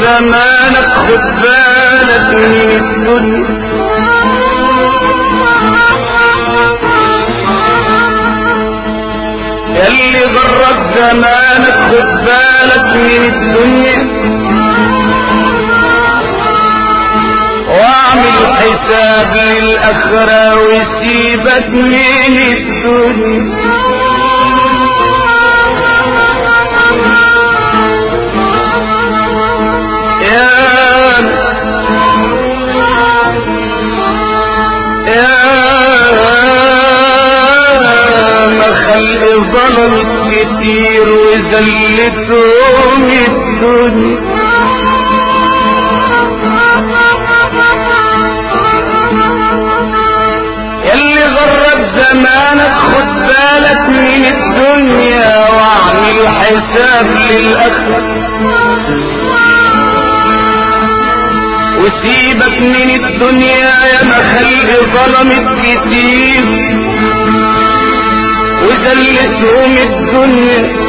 زمانك خد بالك من الدنيا يلي غرك زمانك خد بالك من الدنيا واعمل حساب للأخرى وسيبك من الدنيا ظلم كتير وزلتهم الدنيا يلي غرب زمانك خد بالك من الدنيا واعمل حساب للأخر وسيبك من الدنيا يا مخلق ظلمت كتير وذلتهم الدنيا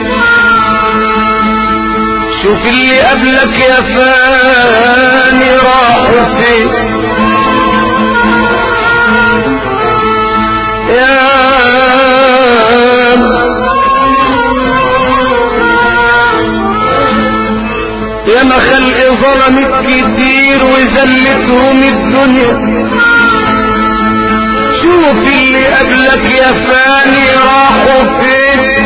شوف اللي قبلك يا فاني راحوا فين يا يا ما خلق ظلمت كتير وذلتهم الدنيا شوف اللي قبلك يا فاني راحوا فين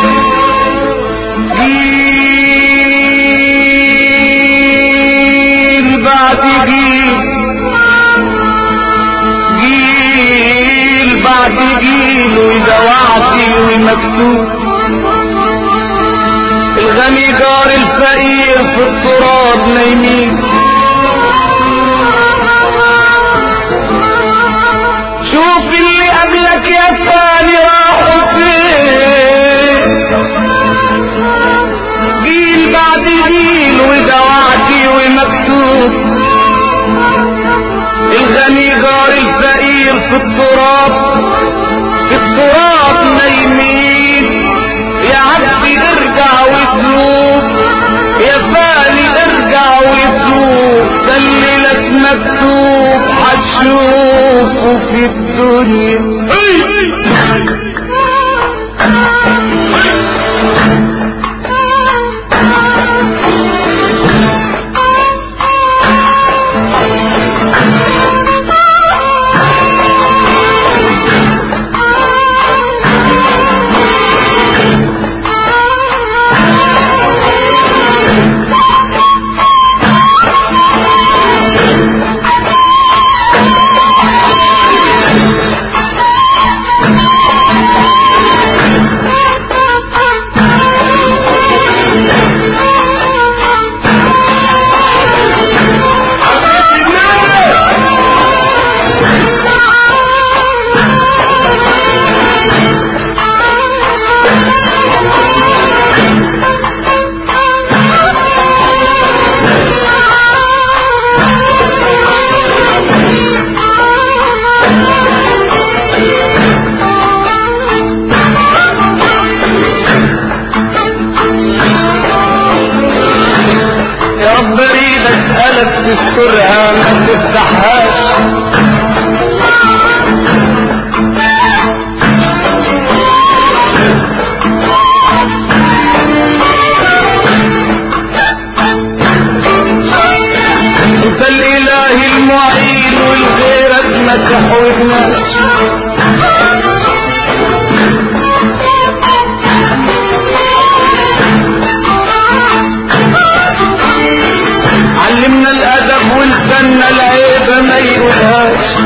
جيل بعد جيل جيل بعد جيل وإذا وعدي ومكتوب الغني جار الفقير في التراب نايمين شوف اللي قبلك يا ثاني راحوا فين جيل بعد جيل وده وعدي ومكتوب الغني جار الفقير في التراب في التراب نايمين يا عبدي ارجع وتوب يا فاني ارجع وتوب ده اللي لك مكتوب هتشوفه في الدنيا يا رب اريد اسألك تسترها ما تفتحهاش انت الاله المعين والغيرك ما تحوجناش علمنا الادب والفن العيب ما يقولهاش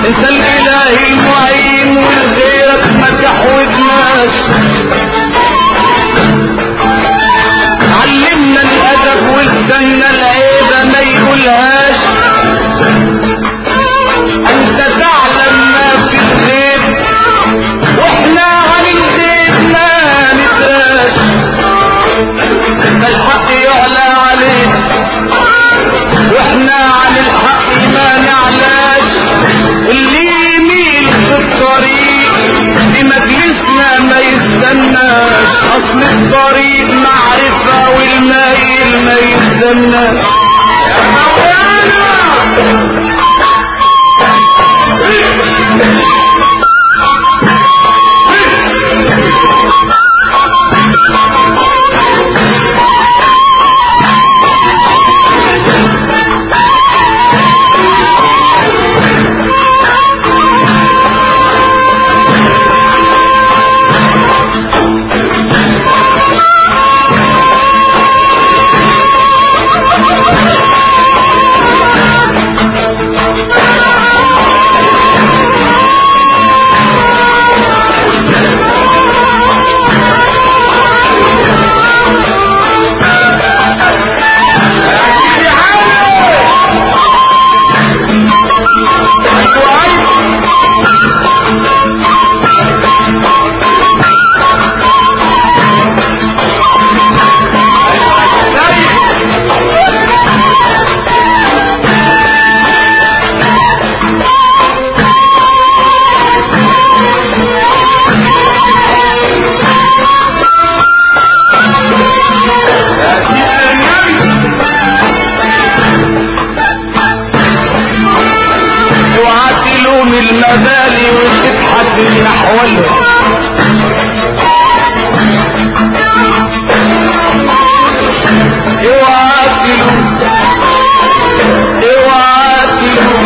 انت الاله المعين والغيرك ما تحوجناش علمنا الادب واستنى العيبه ما يقولهاش انت تعلم ما في الغيب واحنا عن الغيب ما ندراش انت الحق يعلى عليه واحنا عن الحق ما نعلاش اللي يميل في الطريق لمجلسنا ما يستناش اصل الطريق معرفة والمايل ما يستناش يا مولانا اوعى تلوم المبالي وتضحك من احوالها اوعى تلوم اوعى تلوم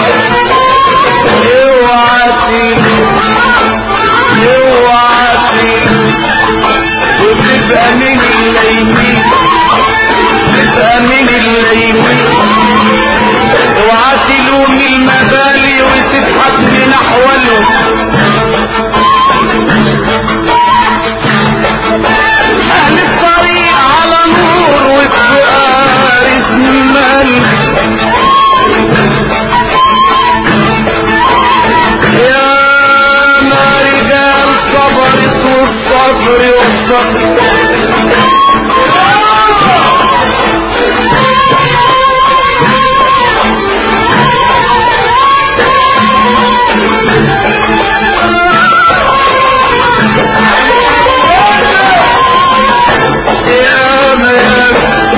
اوعى تلوم اوعى تلوم وتبقى من الليمين تبقى من الليمين اوعى تلوم المبالي وتضحك من احوالهم اهل الطريق على نور والفقار مال يا ما رجال صبرت والصبر والصبر يا مان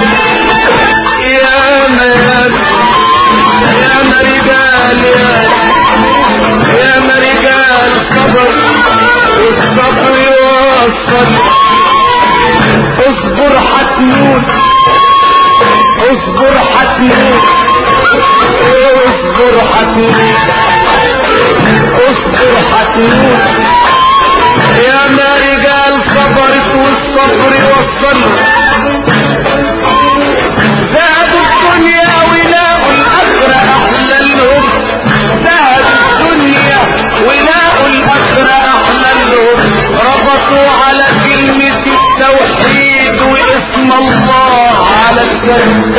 يا مان يا مرجال يا يا مرجال صبر والصبر يوصل اصبر حتموت اصبر حتموت اصبر حتموت اصبر حتموت يا ما رجال صبرت والصبر وصلوا زادوا الدنيا ولاقوا الأخرة أحلى لهم زادوا الدنيا ولاقوا الأخرة أحلى لهم ربطوا على كلمة التوحيد واسم الله على الجنة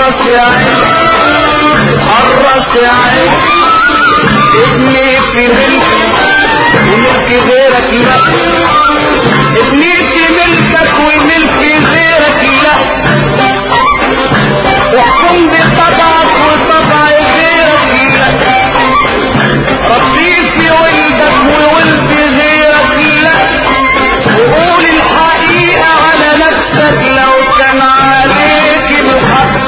حرص يا عين حرص يا عين ابني في ملك وملك غيرك لا ابني في ملكك وملك غيرك لا واحكم بطبعك وطبع غيرك لا ربي في ولدك وولد غيرك لا وقول الحقيقة على نفسك لو كان عليك الحق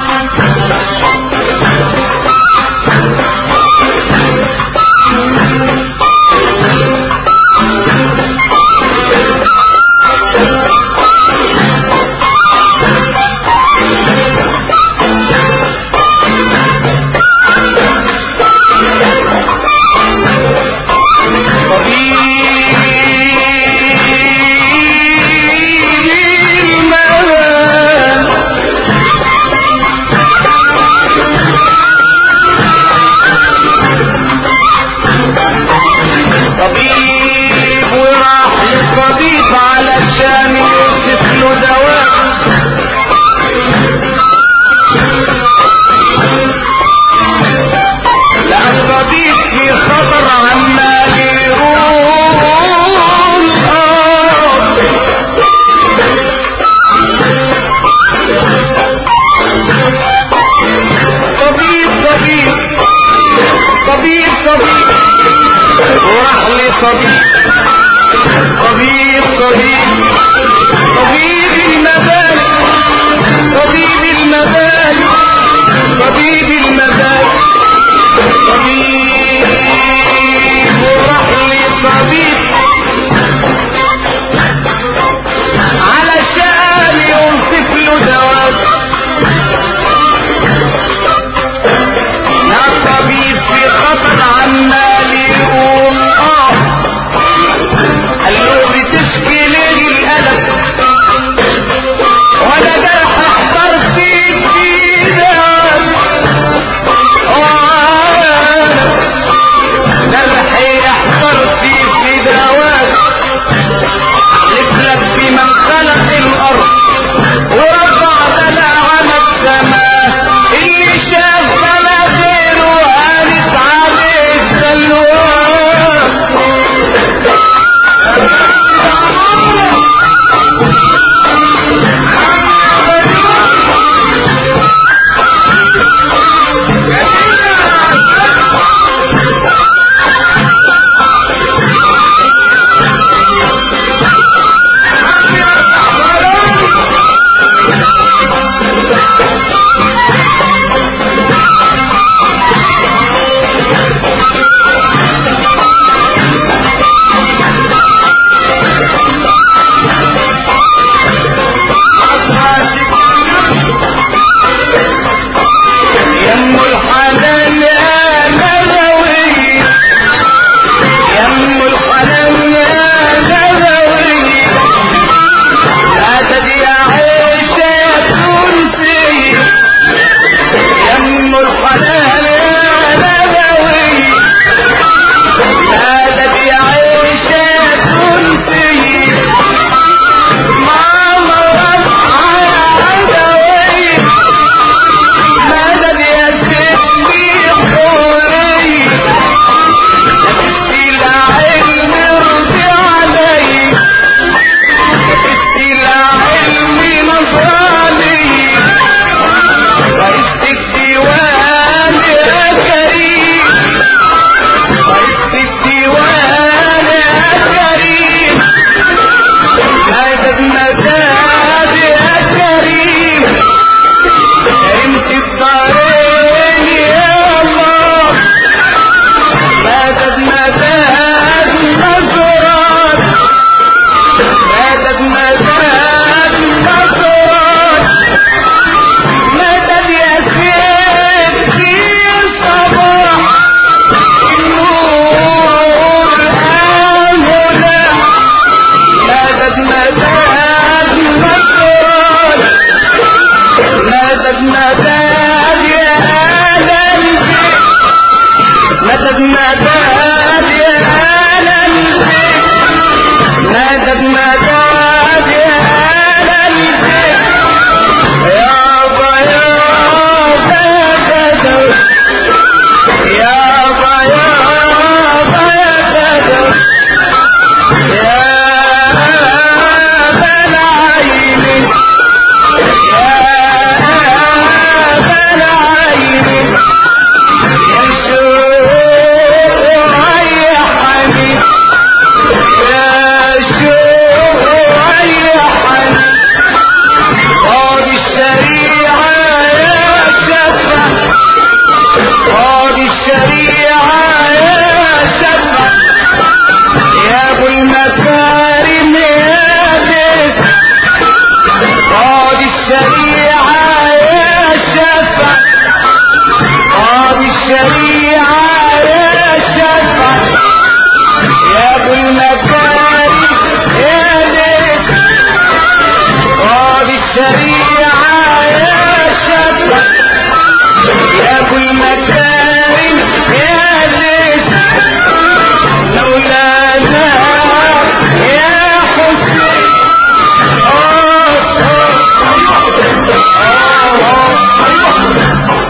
طبيب وراح للطبيب علشان يوصف له دواء لا الطبيب في خطر عمال يقول آه. طبيب طبيب طبيب طبيب وراح لطبيب طبيب طبيب طبيب المبادئ طبيب المبادئ طبيب المبادئ طبيب وراح لطبيب علشان يوصف له دواء يا طبيب في خطر عمال يقول اه الشريعة يا شفع قاضي الشريعة يا شفع يا ابو المكارم يا ليت قاضي الشريعة يا شفع يا ابو المكارم يا ليت مولانا يا حسين آه آه آه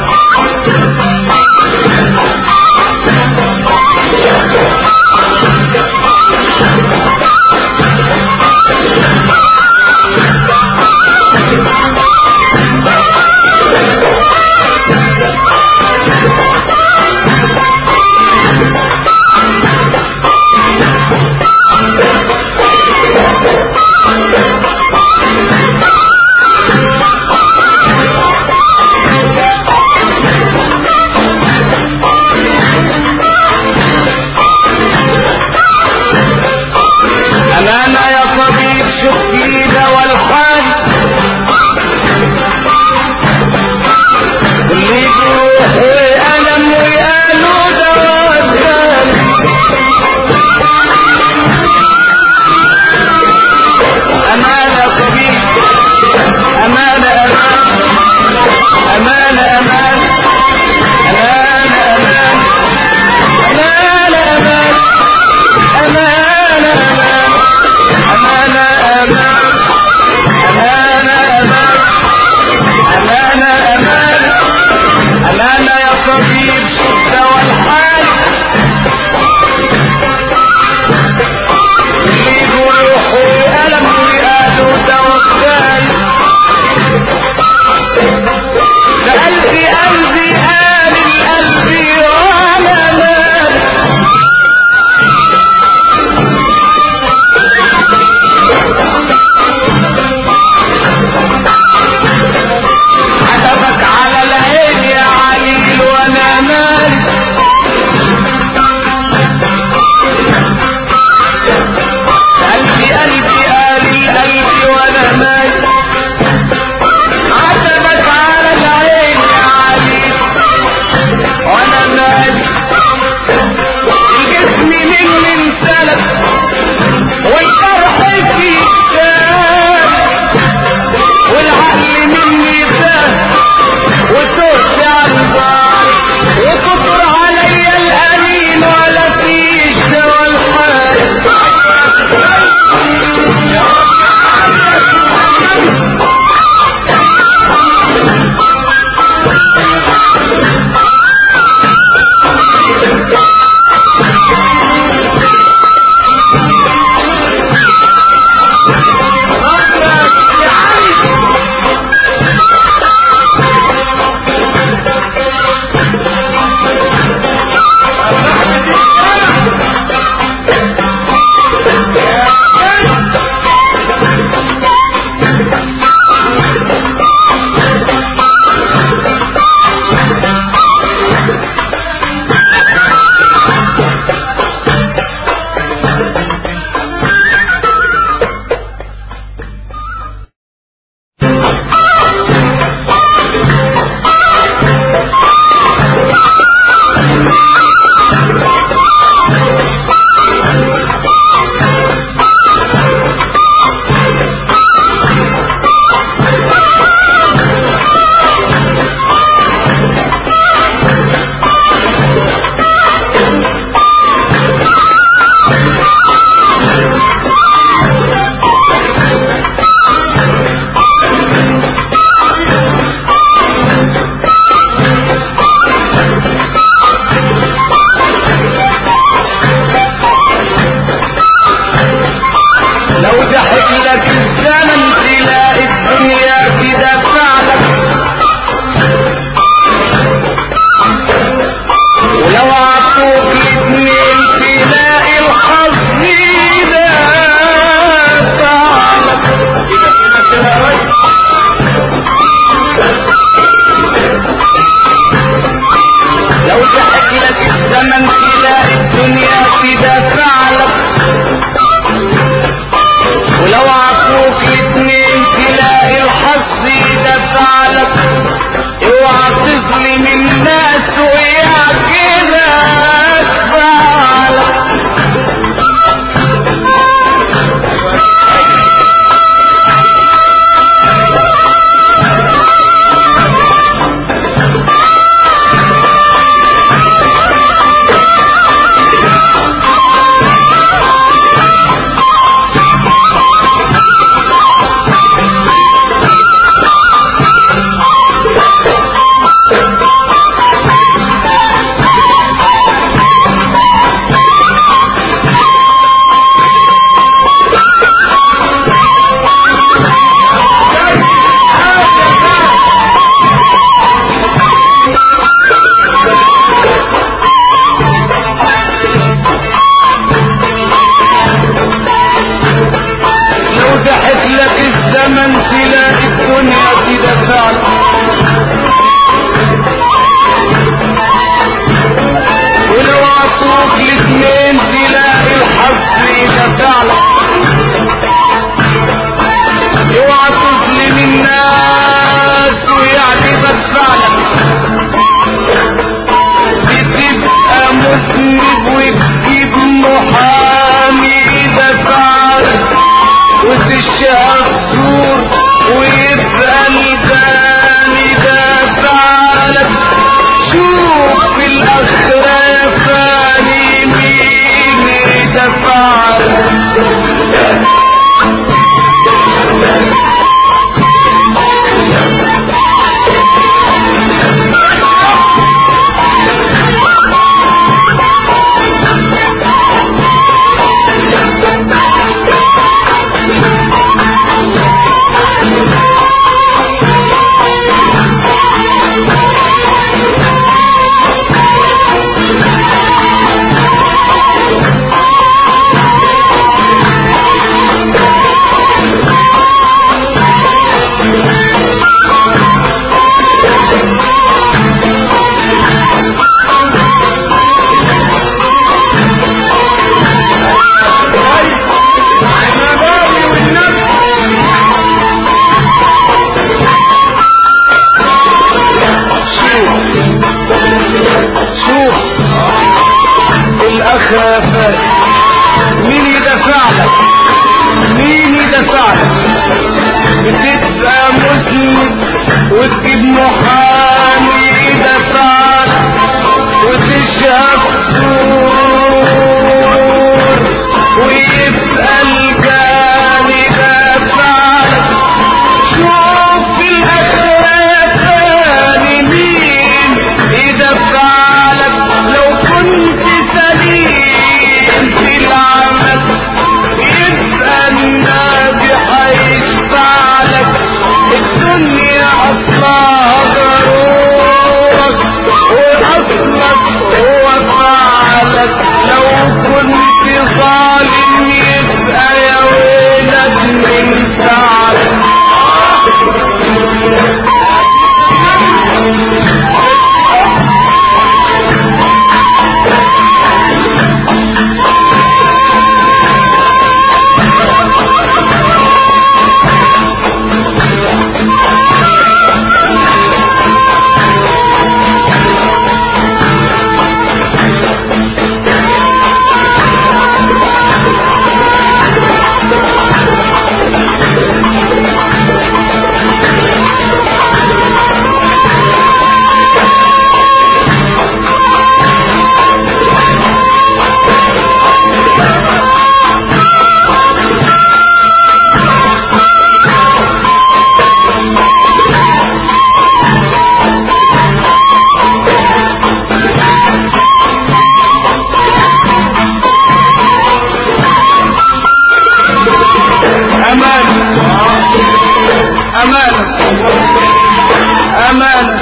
امان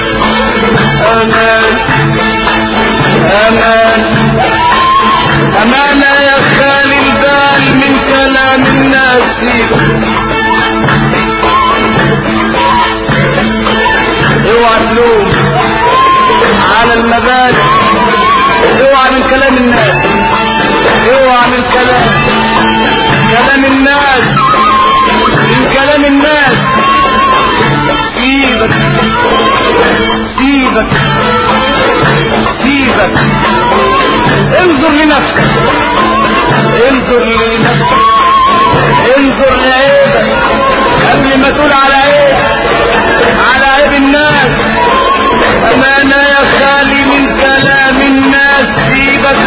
امان امان امانة يا خالي البال من كلام الناس اوعى تلوم على المبادئ اوعى من كلام الناس اوعى من كلام كلام الناس من كلام الناس سيبك سيبك سيبك انظر لنفسك انظر لنفسك انظر لعيبك قبل ما تقول على عيب على عيب الناس امانة يا خالي من كلام الناس سيبك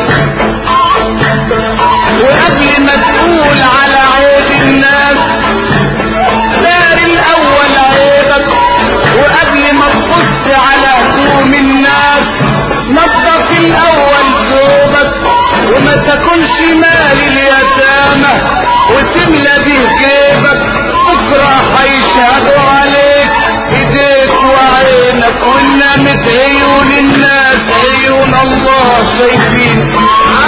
وقبل ما تقول على عيب الناس دار الاول عيبك وقبل ما تبص على هموم الناس نظف الاول ثوبك وما تكونش مال اليتامى وتملى به جيبك بكره هيشهدوا عليك ايديك وعينك ونامت عيون الناس عيون الله شايفين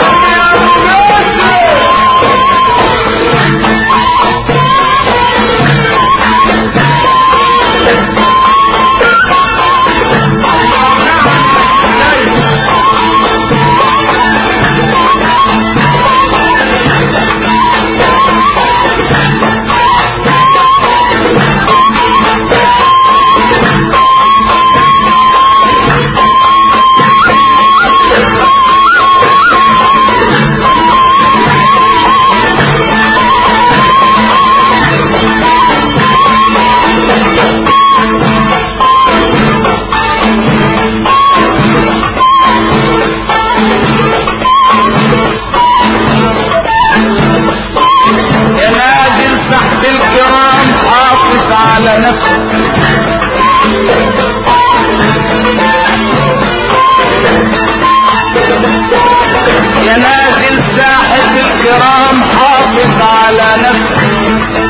يا نازل تحت الكرام حافظ على نفسك يا نازل ساحة الكرام حافظ على نفسك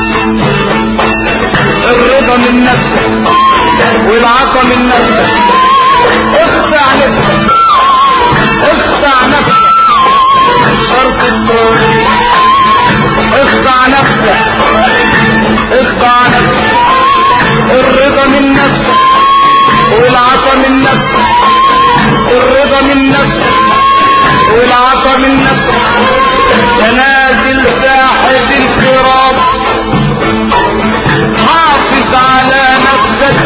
الرضا من نفسك والعطا من نفسك اخدع نفسك اخدع نفسك شرط الطريق اخضع نفسك اخضع نفسك الرضا من نفسك والعطا من نفسك الرضا من نفسك والعطا من نفسك يا نازل ساحب الكرام حافظ على نفسك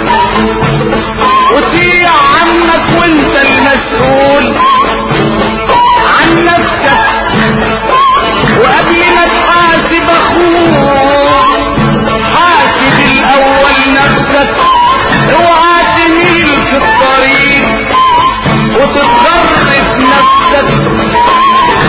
وطيع عنك وانت المسؤول عن نفسك وقبل ما تحاسب اخوك حاسب الاول نفسك اوعى تميل في الطريق وتتغر في نفسك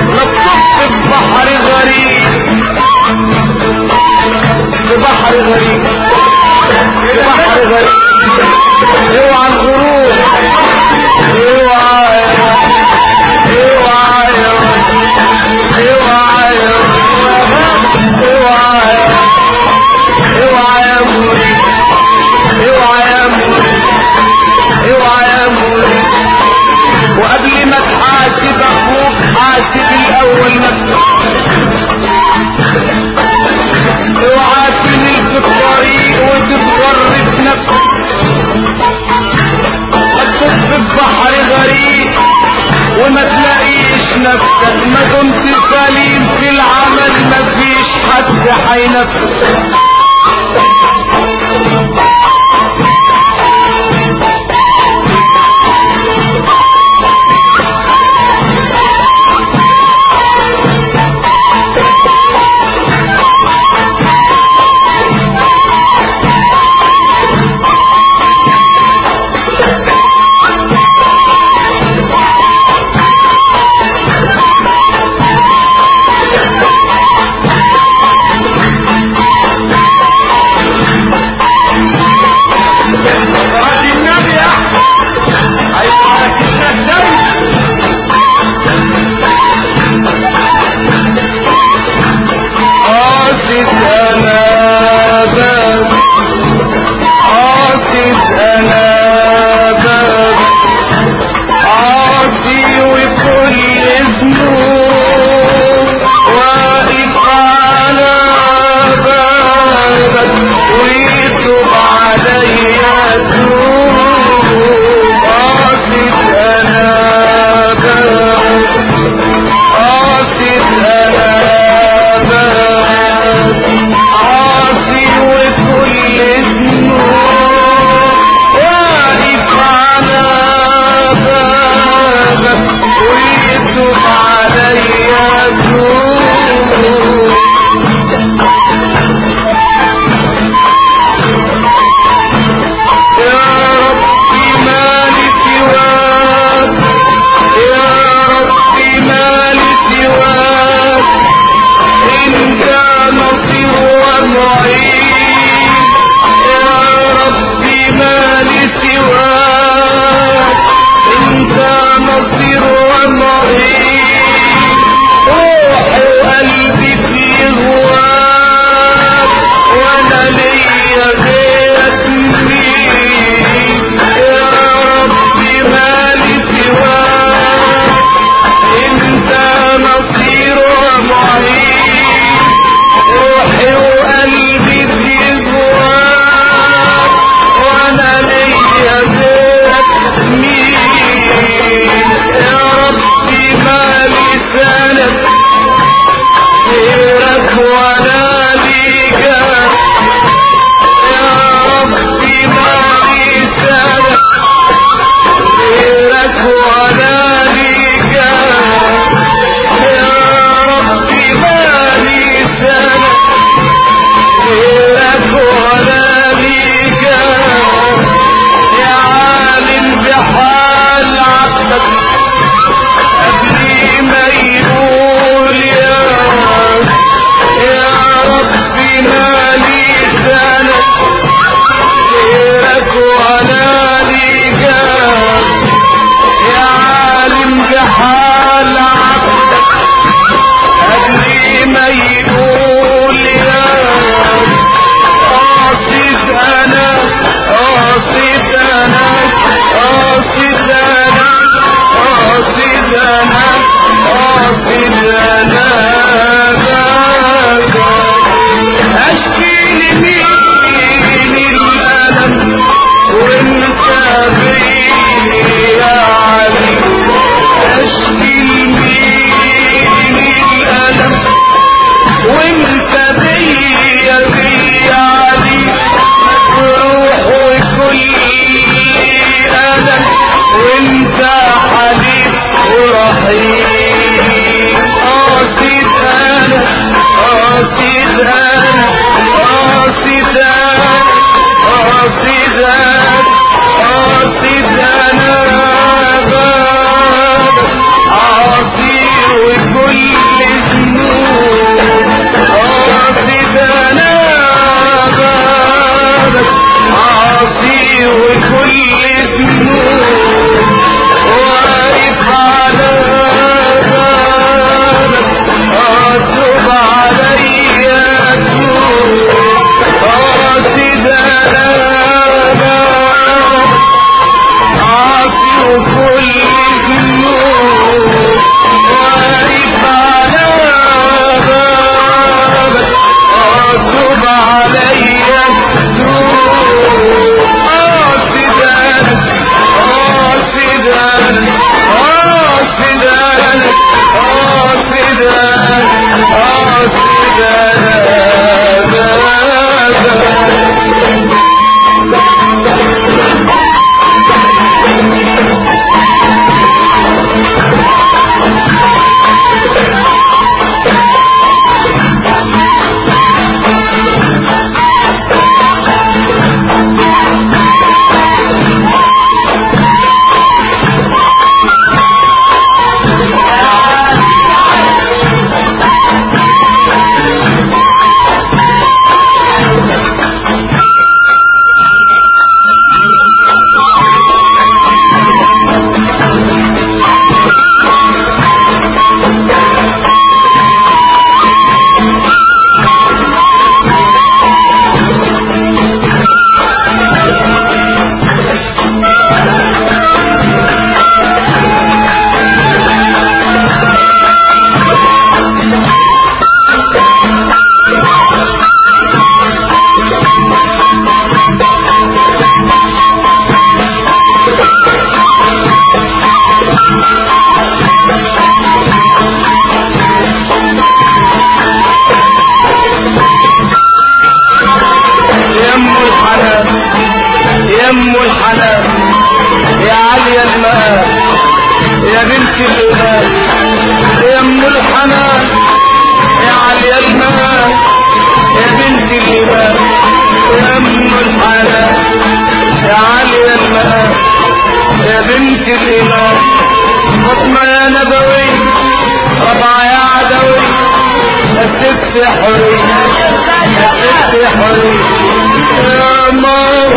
يا ام الحنان يا عالية المقام يا بنت الإمام يا ام الحنان يا عالية المقام يا بنت الإمام يا ام الحنان يا عالية المقام يا بنت الإمام فاطمة يا نبوي ربع يا عدوي يا ست حري يا ست حري يا مار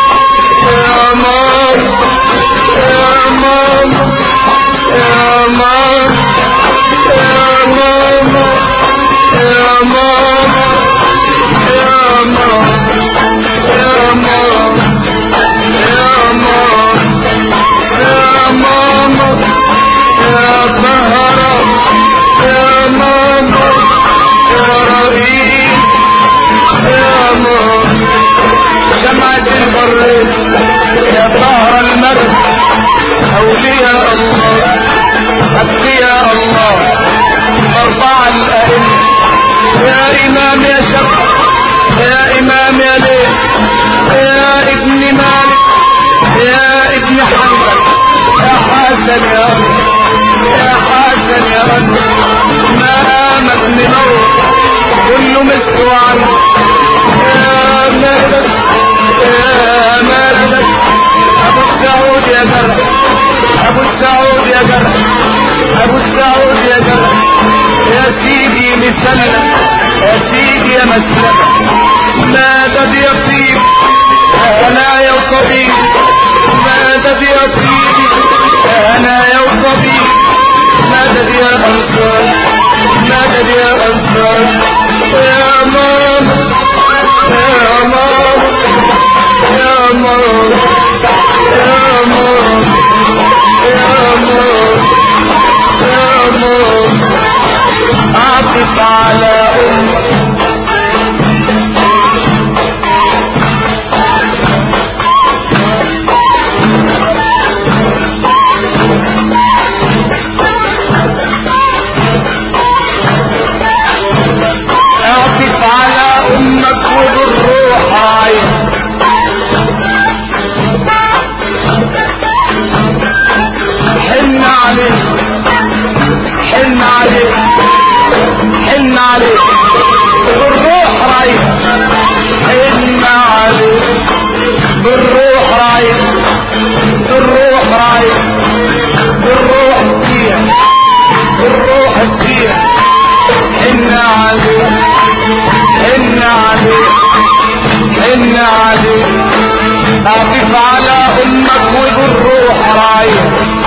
يا مار يا مار يا مار يا ماما يا ماما يا ماما يا ماما يا ماما يا ماما يا طهرة يا ماما يا رئيس يا ماما جمعة البريد يا طهر المرد أولياء الله أتقياء الله أربع الأئمة يا إمام يا شب يا إمام يا ليل يا ابن مالك يا ابن حنبل يا حسن يا رب يا حسن يا رب مامك منور كل مسك عنه يا مالك يا مالك ابو السعود يا جرح ابو السعود يا جرح ابو السعود يا جرح يا سيدي مسلم يا سيدي يا مسلم مدد يا سيدي انا يا طبيب مدد يا سيدي انا يا طبيب مدد يا انصار مدد يا انصار يا ماما يا ماما يا ماما يا ماما يا ماما يا ماما اعطف على امك اعطف على امك وبالروح عين حن عليك حن عليك حن عليك بالروح رايح حن عليك بالروح رايح بالروح رايح بالروح فيها بالروح فيها حن عليك حن عليك حن عليك اعطف على امك وبالروح رايح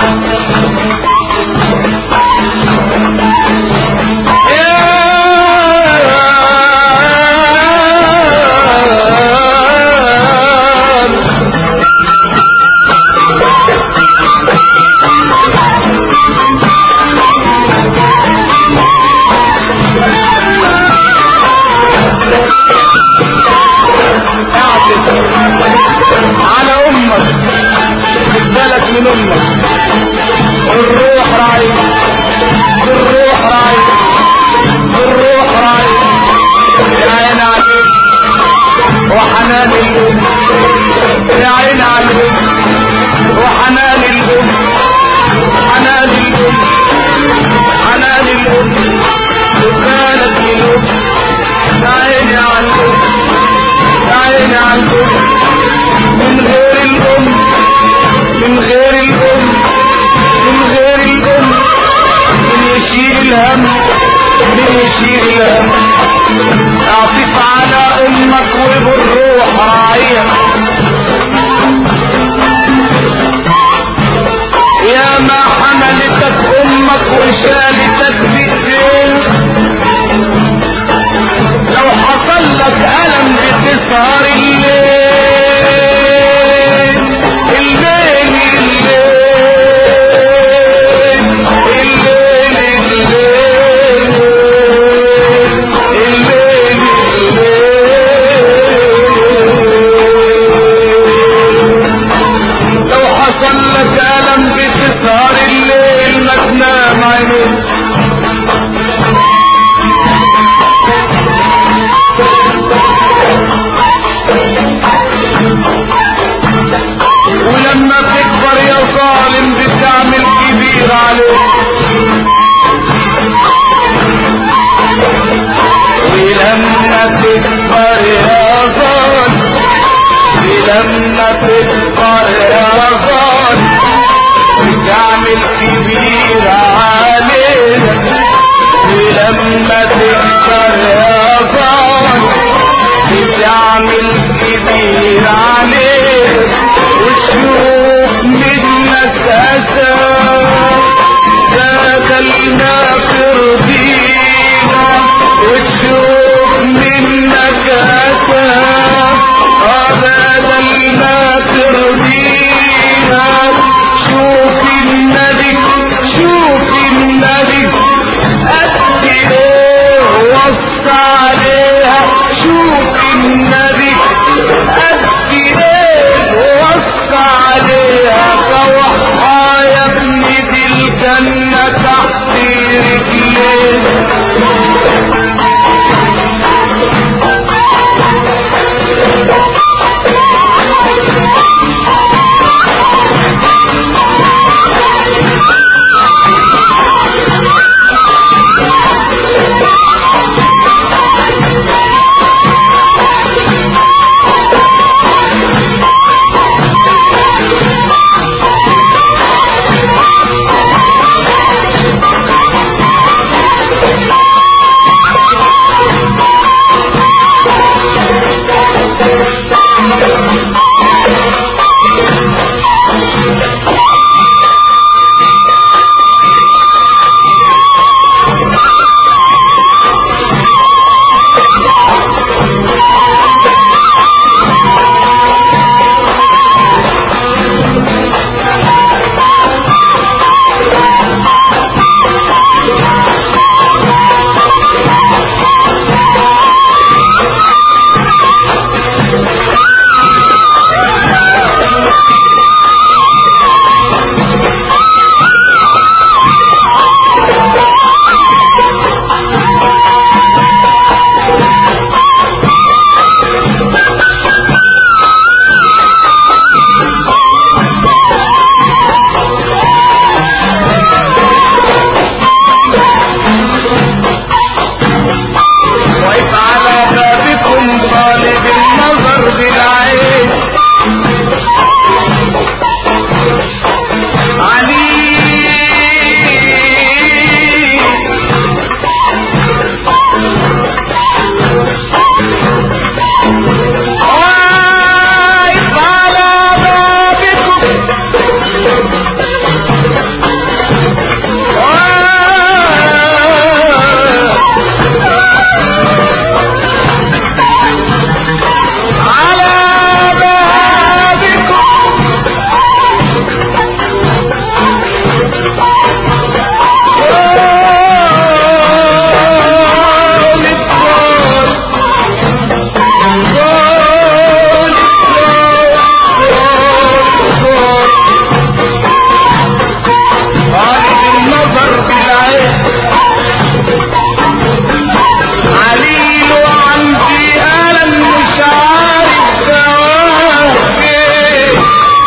على امك خد بالك من امك الروح راعي الروح راعي الروح راعي يا عين عليك وحنان الام يا عين عليك وحنان الام حنان الام حنان الام وكانت الام يا عيني على الام يا عيني على الام من غير الام من غير الام من غير الام من يشيل الهم من يشيل الهم اعطف على امك وبالروح راعيها يا ما حملتك امك وشالتك بايديك لو حصل لك الم بتسهر الليل الليل الليل الليل الليل الليل الليل لو حصل لك ألم بتسهر الليل ما تنام عينيك ولما تكبر يا غالي بتعمل كبير علينا ولما تكبر يا غالي بتعمل كبير علينا وتشوف منك أسى بدلنا ترضينا وتشوف منك أسى بدل ما ترضينا شوف النبي شوف النبي قد ايه وصى عليها شوف النبي قد ايه وصى عليها فوحى يا ابني دي الجنة تحت رجلينا واقف على بابكم طالب النظر بالعين علي واقف على بابكم على بابكم قول الصوت قول الصوت طالب النظر بالعين عليل وعندي ألم مش عارف دواه فين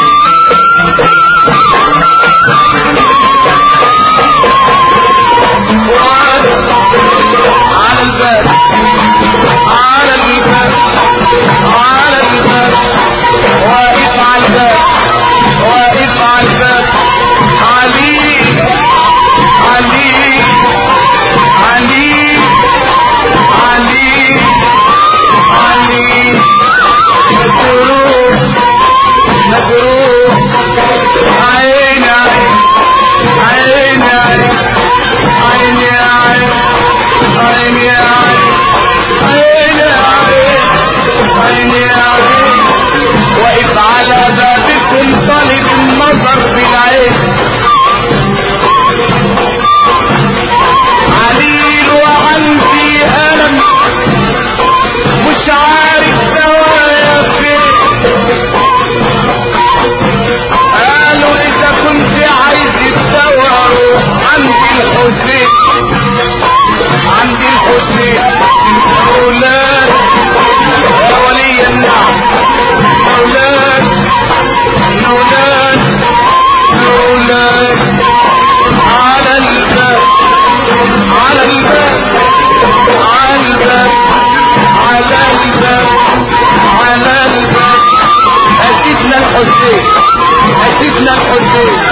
واقف على الباب على الباب على الباب واقف على الباب واقف على الباب علي علي علي علي علي مجروح مجروح عيني عيني عيني عيني عيني عيني عيني عيني عيني واقف على بابكم طالب النظر بالعين عليل وعندي ألم مش عارف دوايا فين قالوا إذا كنت عايز الدواء روح عندي الحسين عندي الحسين مولاي يا ولي النعم مولاي الحسين سيدنا الحسين